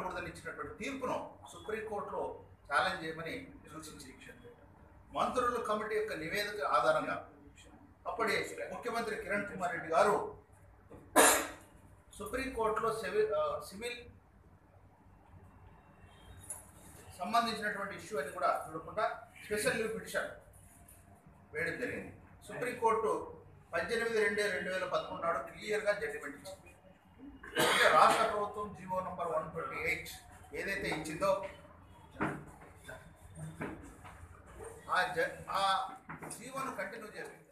చేయకూడదని ఇచ్చినటువంటి తీర్పును సుప్రీంకోర్టులో ఛాలెంజ్ చేయమని సూచించింది మంత్రుల కమిటీ యొక్క నివేదిక ఆధారంగా అప్పటి ముఖ్యమంత్రి కిరణ్ కుమార్ రెడ్డి గారు సుప్రీంకోర్టులో సివిల్ ఆ, సివిల్ సంబంధించినటువంటి ఇష్యూ అని కూడా చూడకుండా స్పెషల్ లీవ్ పిటిషన్ వేయడం జరిగింది సుప్రీంకోర్టు పద్దెనిమిది రెండు రెండు వేల పదకొండు నాడు క్లియర్గా జడ్జిమెంట్ ఇచ్చింది అంటే రాష్ట్ర ప్రభుత్వం GO number one twenty eight ఏదైతే ఇచ్చిందో ఆ జ ఆ జీవోను కంటిన్యూ చేసింది